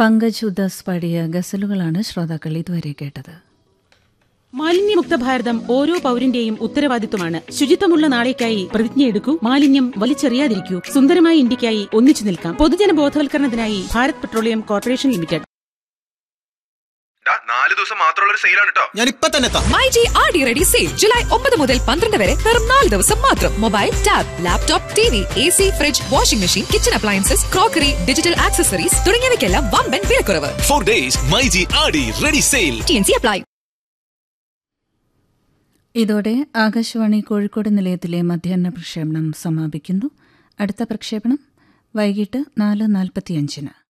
പങ്കജ് ഉദാസ് പാടിയ ഗസലുകളാണ് ശ്രോതാക്കൾ ഇതുവരെ കേട്ടത് മാലിന്യമുക്ത ഭാരതം ഓരോ പൗരന്റെയും ഉത്തരവാദിത്വമാണ് ശുചിത്വമുള്ള നാളേക്കായി പ്രതിജ്ഞയെടുക്കൂ മാലിന്യം വലിച്ചെറിയാതിരിക്കൂ സുന്ദരമായ ഇന്ത്യക്കായി ഒന്നിച്ചു നിൽക്കാം പൊതുജന ബോധവൽക്കരണത്തിനായി ഭാരത് പെട്രോളിയം കോർപ്പറേഷൻ ലിമിറ്റഡ് ഡാ, നാല് ദിവസം മാത്രമുള്ള ഒരു സെയിലാണ് കേട്ടോ ഞാൻ ഇപ്പൊ തന്നെ എത്താം my G R D ready sale July ഒമ്പത് മുതൽ പന്ത്രണ്ട് വരെ വെറും നാല് ദിവസം മാത്രം mobile tab laptop T V A C fridge washing machine kitchen appliances crockery digital accessories തുടങ്ങിയവയ്ക്കെല്ലാം വമ്പൻ വിലക്കുറവ് Four days, Mighty Adi ready sale. T N C apply ഇതോടെ ആകാശവാണി കോഴിക്കോട് നിലയത്തിലെ മധ്യാഹ്ന പ്രക്ഷേപണം സമാപിക്കുന്നു അടുത്ത പ്രക്ഷേപണം വൈകിട്ട് നാല് നാൽപ്പത്തിയഞ്ചിന്